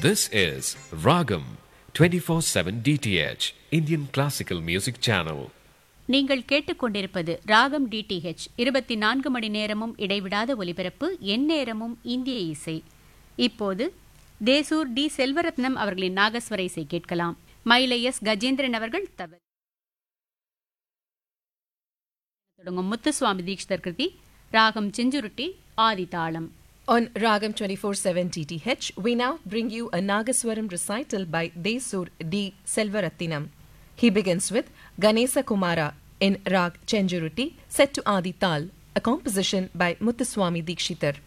This is Ragam 24/7 DTH Indian Classical Music Channel. நீங்கள் கேட்டுக்கொண்டிருப்பது ராகம் டிடிஹெச் இருபத்தி நான்கு மணி நேரமும் இடைவிடாத ஒலிபரப்பு எந்நேரமும் இந்திய இசை இப்போது தேசூர் டி செல்வரத்னம் அவர்களின் நாகஸ்வர இசை கேட்கலாம் மயிலை எஸ் கஜேந்திரன் அவர்கள் தவறு தொடங்கும் முத்துசுவாமி தீக்ஷிதர் கிருதி ராகம் செஞ்சுருட்டி ஆதி தாளம் On Ragam 24/7 DTH, we now bring you a Nagaswaram recital by Desur D. Selvarathinam. He begins with Ganesa Kumara in Rag Chenjuruti, set to Adi Tal, a composition by Muthuswami Dikshitar.